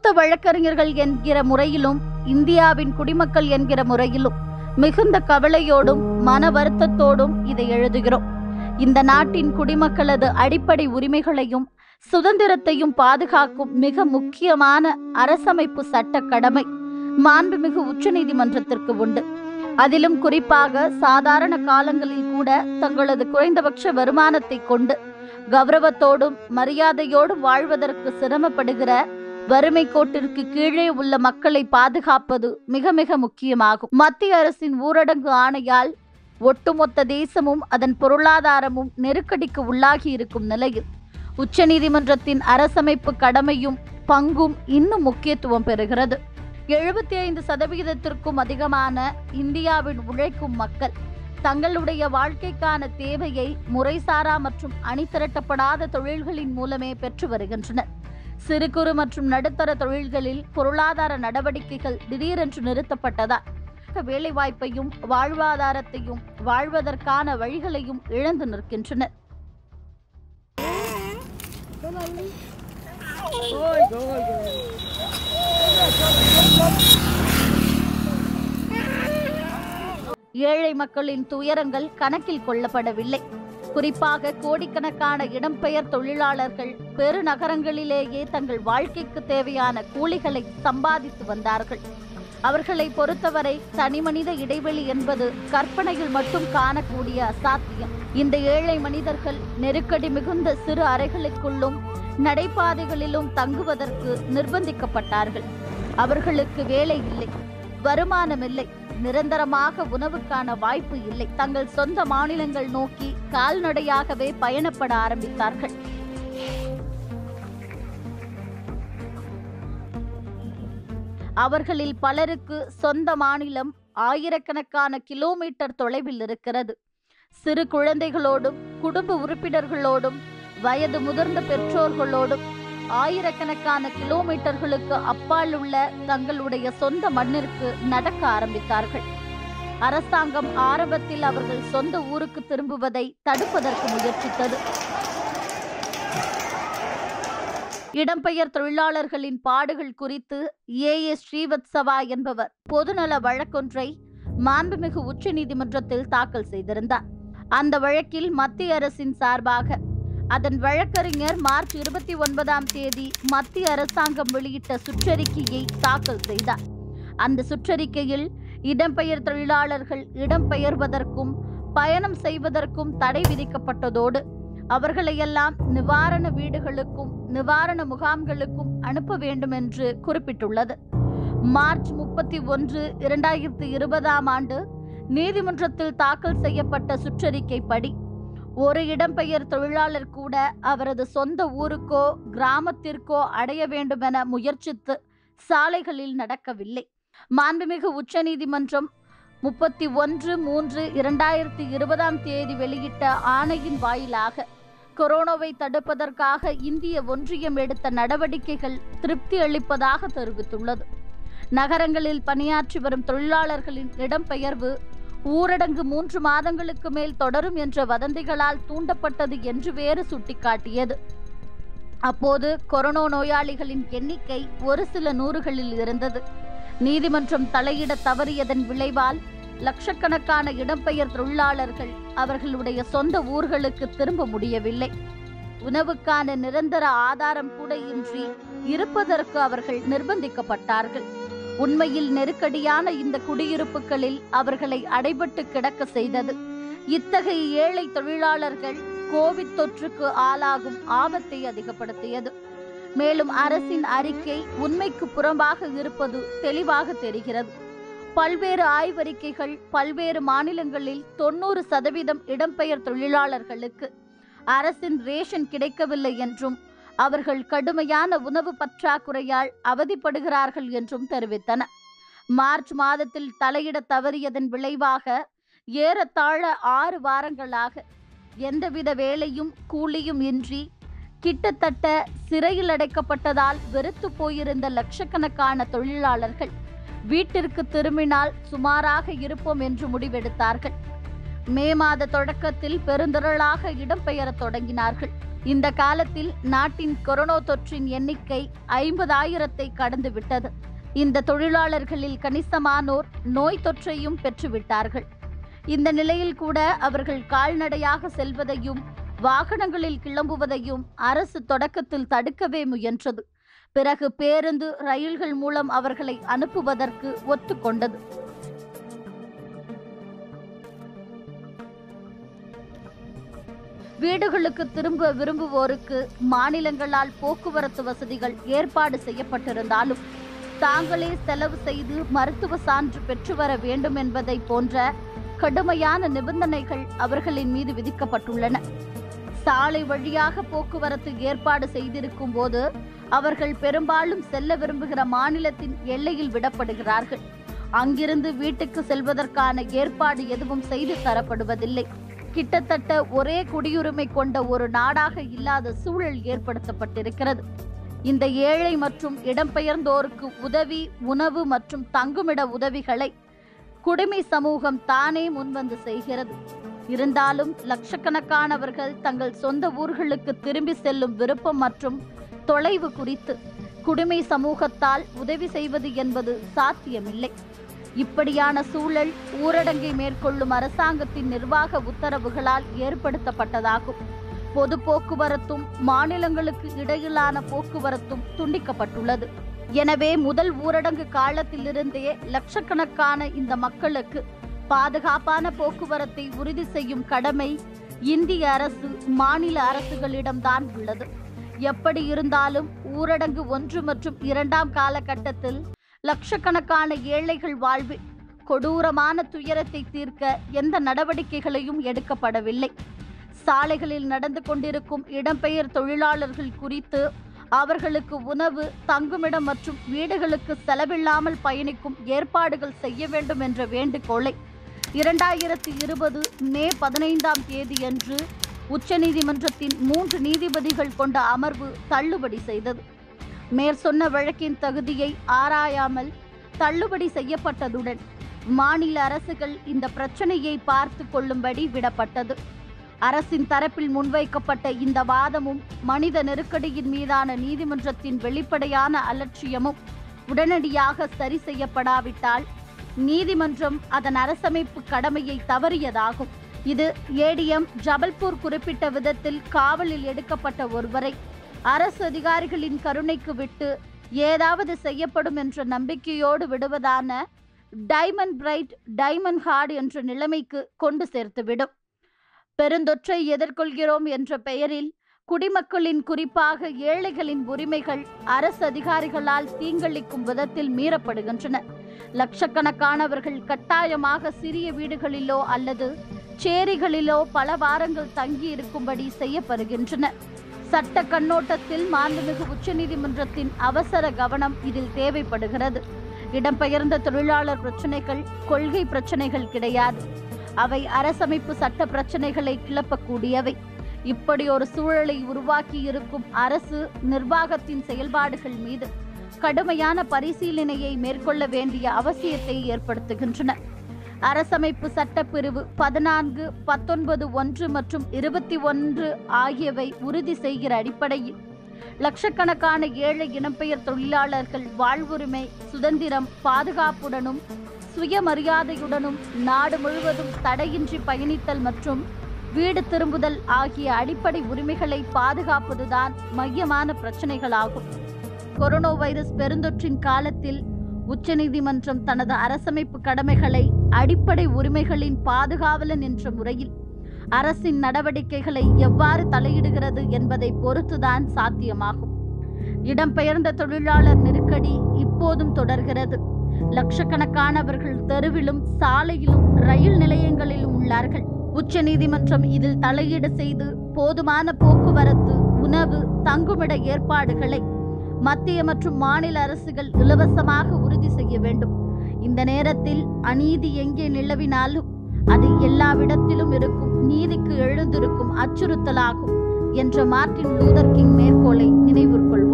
மூத்த வழக்கறிஞர்கள் என்கிற முறையிலும் இந்தியாவின் குடிமக்கள் என்கிற முறையிலும் மிகுந்த கவலையோடும் மன வருத்தத்தோடும் இதை எழுதுகிறோம் இந்த நாட்டின் குடிமக்களது அடிப்படை உரிமைகளையும் சுதந்திரத்தையும் பாதுகாக்கும் மிக முக்கியமான அரசமைப்பு சட்ட கடமை மாண்புமிகு உச்சநீதிமன்றத்திற்கு உண்டு அதிலும் குறிப்பாக சாதாரண காலங்களில் கூட தங்களது குறைந்தபட்ச வருமானத்தை கொண்டு கௌரவத்தோடும் மரியாதையோடும் வாழ்வதற்கு சிரமப்படுகிற வறுமை கோட்டிற்கு கீழே உள்ள மக்களை பாதுகாப்பது மிக மிக முக்கியமாகும் மத்திய அரசின் ஊரடங்கு ஆணையால் ஒட்டுமொத்த தேசமும் அதன் பொருளாதாரமும் நெருக்கடிக்கு உள்ளாகி இருக்கும் நிலையில் உச்சநீதிமன்றத்தின் அரசமைப்பு கடமையும் பங்கும் இன்னும் முக்கியத்துவம் பெறுகிறது எழுபத்தி ஐந்து சதவிகிதத்திற்கும் அதிகமான இந்தியாவின் உழைக்கும் மக்கள் தங்களுடைய வாழ்க்கைக்கான தேவையை முறைசாரா மற்றும் அணிதிரட்டப்படாத தொழில்களின் மூலமே பெற்று வருகின்றனர் சிறு குறு மற்றும் நடுத்தர தொழில்களில் பொருளாதார நடவடிக்கைகள் திடீரென்று நிறுத்தப்பட்டதால் வேலைவாய்ப்பையும் வாழ்வாதாரத்தையும் வாழ்வதற்கான வழிகளையும் இழந்து நிற்கின்றனர் ஏழை மக்களின் துயரங்கள் கணக்கில் கொள்ளப்படவில்லை குறிப்பாக கோடிக்கணக்கான இடம்பெயர் தொழிலாளர்கள் பெருநகரங்களிலேயே தங்கள் வாழ்க்கைக்கு தேவையான கூலிகளை சம்பாதித்து வந்தார்கள் அவர்களை பொறுத்தவரை தனிமனித இடைவெளி என்பது கற்பனையில் மட்டும் காணக்கூடிய அசாத்தியம் இந்த ஏழை மனிதர்கள் நெருக்கடி மிகுந்த சிறு அறைகளுக்குள்ளும் நடைபாதைகளிலும் தங்குவதற்கு நிர்பந்திக்கப்பட்டார்கள் அவர்களுக்கு வேலை இல்லை வருமானம் இல்லை நிரந்தரமாக உணவுக்கான வாய்ப்பு இல்லை தங்கள் சொந்த மாநிலங்கள் நோக்கி கால்நடையாகவே பயணப்பட ஆரம்பித்தார்கள் அவர்களில் பலருக்கு சொந்த மாநிலம் ஆயிரக்கணக்கான கிலோமீட்டர் தொலைவில் இருக்கிறது சிறு குழந்தைகளோடும் குடும்ப உறுப்பினர்களோடும் வயது முதிர்ந்த பெற்றோர்களோடும் ஆயிரக்கணக்கான கிலோமீட்டர்களுக்கு அப்பால் உள்ள தங்களுடைய சொந்த மண்ணிற்கு நடக்க ஆரம்பித்தார்கள் அரசாங்கம் ஆரம்பத்தில் அவர்கள் சொந்த ஊருக்கு திரும்புவதை தடுப்பதற்கு முயற்சித்தது இடம்பெயர் தொழிலாளர்களின் பாடுகள் குறித்து ஏ ஏ ஸ்ரீவத்சவா என்பவர் பொதுநல வழக்கொன்றை மாண்புமிகு உச்சநீதிமன்றத்தில் தாக்கல் செய்திருந்தார் அந்த வழக்கில் மத்திய அரசின் சார்பாக அதன் வழக்கறிஞர் மார்ச் இருபத்தி ஒன்பதாம் தேதி மத்திய அரசாங்கம் வெளியிட்ட சுற்றறிக்கையை தாக்கல் செய்தார் அந்த சுற்றறிக்கையில் இடம்பெயர் தொழிலாளர்கள் இடம்பெயர்வதற்கும் பயணம் செய்வதற்கும் தடை விதிக்கப்பட்டதோடு அவர்களையெல்லாம் நிவாரண வீடுகளுக்கும் நிவாரண முகாம்களுக்கும் அனுப்ப வேண்டும் என்று குறிப்பிட்டுள்ளது மார்ச் முப்பத்தி ஒன்று இரண்டாயிரத்தி இருபதாம் ஆண்டு நீதிமன்றத்தில் தாக்கல் செய்யப்பட்ட சுற்றறிக்கைப்படி ஒரு இடம்பெயர் தொழிலாளர் கூட அவரது சொந்த ஊருக்கோ கிராமத்திற்கோ அடைய வேண்டுமென முயற்சித்து சாலைகளில் நடக்கவில்லை மாண்புமிகு உச்சநீதிமன்றம் முப்பத்தி ஒன்று மூன்று இரண்டாயிரத்தி இருபதாம் தேதி வெளியிட்ட ஆணையின் வாயிலாக கொரோனாவை தடுப்பதற்காக இந்திய ஒன்றியம் எடுத்த நடவடிக்கைகள் திருப்தி அளிப்பதாக தெரிவித்துள்ளது நகரங்களில் பணியாற்றி வரும் தொழிலாளர்களின் இடம்பெயர்வு ஊரடங்கு மூன்று மாதங்களுக்கு மேல் தொடரும் என்ற வதந்திகளால் தூண்டப்பட்டது என்று வேறு சுட்டிக்காட்டியது அப்போது கொரோனா நோயாளிகளின் எண்ணிக்கை ஒரு சில நூறுகளில் இருந்தது நீதிமன்றம் தலையிட தவறியதன் விளைவால் லட்சக்கணக்கான இடம்பெயர் தொழிலாளர்கள் அவர்களுடைய சொந்த ஊர்களுக்கு திரும்ப முடியவில்லை உணவுக்கான நிரந்தர ஆதாரம் கூட இன்றி இருப்பதற்கு அவர்கள் நிர்பந்திக்கப்பட்டார்கள் உண்மையில் நெருக்கடியான இந்த குடியிருப்புகளில் அவர்களை அடைபட்டு கிடக்க செய்தது இத்தகைய ஏழை தொழிலாளர்கள் கோவிட் தொற்றுக்கு ஆளாகும் ஆபத்தை அதிகப்படுத்தியது மேலும் அரசின் அறிக்கை உண்மைக்கு புறம்பாக இருப்பது தெளிவாக தெரிகிறது பல்வேறு ஆய்வறிக்கைகள் பல்வேறு மாநிலங்களில் தொண்ணூறு சதவீதம் இடம்பெயர் தொழிலாளர்களுக்கு அரசின் ரேஷன் கிடைக்கவில்லை என்றும் அவர்கள் கடுமையான உணவு பற்றாக்குறையால் அவதிப்படுகிறார்கள் என்றும் தெரிவித்தன மார்ச் மாதத்தில் தலையிட தவறியதன் விளைவாக ஏறத்தாழ ஆறு வாரங்களாக எந்தவித வேலையும் கூலியும் இன்றி கிட்டத்தட்ட சிறையில் அடைக்கப்பட்டதால் வெறுத்து போயிருந்த லட்சக்கணக்கான தொழிலாளர்கள் வீட்டிற்கு திரும்பினால் சுமாராக இருப்போம் என்று முடிவெடுத்தார்கள் மே மாத தொடக்கத்தில் பெருந்திரளாக இடம்பெயரத் தொடங்கினார்கள் இந்த காலத்தில் நாட்டின் கொரோனா தொற்றின் எண்ணிக்கை ஐம்பதாயிரத்தை கடந்து விட்டது இந்த தொழிலாளர்களில் கணிசமானோர் நோய் தொற்றையும் பெற்றுவிட்டார்கள் இந்த நிலையில் கூட அவர்கள் கால்நடையாக செல்வதையும் வாகனங்களில் கிளம்புவதையும் அரசு தொடக்கத்தில் தடுக்கவே முயன்றது பிறகு பேருந்து ரயில்கள் மூலம் அவர்களை அனுப்புவதற்கு ஒத்துக்கொண்டது வீடுகளுக்கு திரும்ப விரும்புவோருக்கு மாநிலங்களால் போக்குவரத்து வசதிகள் ஏற்பாடு செய்யப்பட்டிருந்தாலும் தாங்களே செலவு செய்து மருத்துவ சான்று பெற்று வர வேண்டும் என்பதை போன்ற கடுமையான நிபந்தனைகள் அவர்களின் மீது விதிக்கப்பட்டுள்ளன சாலை வழியாக போக்குவரத்து ஏற்பாடு செய்திருக்கும் போது அவர்கள் பெரும்பாலும் செல்ல விரும்புகிற மாநிலத்தின் எல்லையில் விடப்படுகிறார்கள் அங்கிருந்து வீட்டுக்கு செல்வதற்கான ஏற்பாடு எதுவும் செய்து தரப்படுவதில்லை கிட்டத்தட்ட ஒரே குடியுரிமை கொண்ட ஒரு நாடாக இல்லாத சூழல் ஏற்படுத்தப்பட்டிருக்கிறது இந்த ஏழை மற்றும் இடம்பெயர்ந்தோருக்கு உதவி உணவு மற்றும் தங்குமிட உதவிகளை குடிமை சமூகம் தானே முன்வந்து செய்கிறது இருந்தாலும் லட்சக்கணக்கானவர்கள் தங்கள் சொந்த ஊர்களுக்கு திரும்பி செல்லும் விருப்பம் மற்றும் தொலைவு குறித்து குடிமை சமூகத்தால் உதவி செய்வது என்பது சாத்தியமில்லை இப்படியான சூழல் ஊரடங்கை மேற்கொள்ளும் அரசாங்கத்தின் நிர்வாக உத்தரவுகளால் ஏற்படுத்தப்பட்டதாகும் பொது போக்குவரத்தும் மாநிலங்களுக்கு இடையிலான போக்குவரத்தும் துண்டிக்கப்பட்டுள்ளது எனவே முதல் ஊரடங்கு காலத்திலிருந்தே லட்சக்கணக்கான இந்த மக்களுக்கு பாதுகாப்பான போக்குவரத்தை உறுதி செய்யும் கடமை இந்திய அரசு மாநில அரசுகளிடம்தான் உள்ளது எப்படி இருந்தாலும் ஊரடங்கு ஒன்று மற்றும் இரண்டாம் காலகட்டத்தில் லட்சக்கணக்கான ஏழைகள் வாழ்வில் கொடூரமான துயரத்தை தீர்க்க எந்த நடவடிக்கைகளையும் எடுக்கப்படவில்லை சாலைகளில் நடந்து கொண்டிருக்கும் இடம்பெயர் தொழிலாளர்கள் குறித்து அவர்களுக்கு உணவு தங்குமிடம் மற்றும் வீடுகளுக்கு செலவில்லாமல் பயணிக்கும் ஏற்பாடுகள் செய்ய வேண்டும் என்ற வேண்டுகோளை இரண்டாயிரத்தி இருபது மே பதினைந்தாம் தேதியன்று உச்சநீதிமன்றத்தின் மூன்று நீதிபதிகள் கொண்ட அமர்வு தள்ளுபடி செய்தது மேற்சொன்ன வழக்கின் தகுதியை ஆராயாமல் தள்ளுபடி செய்யப்பட்டதுடன் மாநில அரசுகள் இந்த பிரச்சனையை பார்த்து கொள்ளும்படி விடப்பட்டது அரசின் தரப்பில் முன்வைக்கப்பட்ட இந்த வாதமும் மனித நெருக்கடியின் மீதான நீதிமன்றத்தின் வெளிப்படையான அலட்சியமும் உடனடியாக சரி செய்யப்படாவிட்டால் நீதிமன்றம் அதன் அரசமைப்பு கடமையை தவறியதாகும் இது ஏடிஎம் ஜபல்பூர் குறிப்பிட்ட விதத்தில் காவலில் எடுக்கப்பட்ட ஒருவரை அரசு அதிகாரிகளின் கருணைக்கு விட்டு ஏதாவது செய்யப்படும் என்ற நம்பிக்கையோடு விடுவதான டைமண்ட் பிரைட் டைமண்ட் ஹார்ட் என்ற நிலைமைக்கு கொண்டு சேர்த்துவிடும் பெருந்தொற்றை எதிர்கொள்கிறோம் என்ற பெயரில் குடிமக்களின் குறிப்பாக ஏழைகளின் உரிமைகள் அரசு அதிகாரிகளால் தீங்களிக்கும் விதத்தில் மீறப்படுகின்றன லட்சக்கணக்கானவர்கள் கட்டாயமாக சிறிய வீடுகளிலோ அல்லது சேரிகளிலோ பல வாரங்கள் தங்கி இருக்கும்படி செய்யப்படுகின்றனர் சட்ட கண்ணோட்டத்தில் மாண்புமிகு உச்சநீதிமன்றத்தின் அவசர கவனம் இதில் தேவைப்படுகிறது இடம்பெயர்ந்த தொழிலாளர் பிரச்சனைகள் கொள்கை பிரச்சனைகள் கிடையாது அவை அரசமைப்பு சட்ட பிரச்சனைகளை கிளப்பக்கூடியவை இப்படி ஒரு சூழலை உருவாக்கி இருக்கும் அரசு நிர்வாகத்தின் செயல்பாடுகள் மீது கடுமையான பரிசீலனையை மேற்கொள்ள வேண்டிய அவசியத்தை ஏற்படுத்துகின்றன அரசமைப்பு சட்டப்பிரிவு பதினான்கு பத்தொன்பது ஒன்று மற்றும் இருபத்தி ஒன்று ஆகியவை உறுதி செய்கிற அடிப்படையில் லட்சக்கணக்கான ஏழை இனம்பெயர் தொழிலாளர்கள் வாழ்வுரிமை சுதந்திரம் பாதுகாப்புடனும் சுயமரியாதையுடனும் நாடு முழுவதும் தடையின்றி பயணித்தல் மற்றும் வீடு திரும்புதல் ஆகிய அடிப்படை உரிமைகளை பாதுகாப்பதுதான் மையமான பிரச்சனைகளாகும் கொரோனா வைரஸ் பெருந்தொற்றின் காலத்தில் உச்சநீதிமன்றம் தனது அரசமைப்பு கடமைகளை அடிப்படை உரிமைகளின் பாதுகாவலன் என்ற முறையில் அரசின் நடவடிக்கைகளை எவ்வாறு தலையிடுகிறது என்பதை பொறுத்துதான் சாத்தியமாகும் இடம்பெயர்ந்த தொழிலாளர் நெருக்கடி இப்போதும் தொடர்கிறது லட்சக்கணக்கானவர்கள் தெருவிலும் சாலையிலும் ரயில் நிலையங்களிலும் உள்ளார்கள் உச்சநீதிமன்றம் இதில் தலையீடு செய்து போதுமான போக்குவரத்து உணவு தங்குமிட ஏற்பாடுகளை மத்திய மற்றும் மாநில அரசுகள் இலவசமாக உறுதி செய்ய வேண்டும் இந்த நேரத்தில் அநீதி எங்கே நிலவினாலும் அது எல்லாவிடத்திலும் இருக்கும் நீதிக்கு எழுந்திருக்கும் அச்சுறுத்தலாகும் என்ற மார்ட்டின் லூதர் கிங் மேற்கோளை நினைவுகொள்வோம்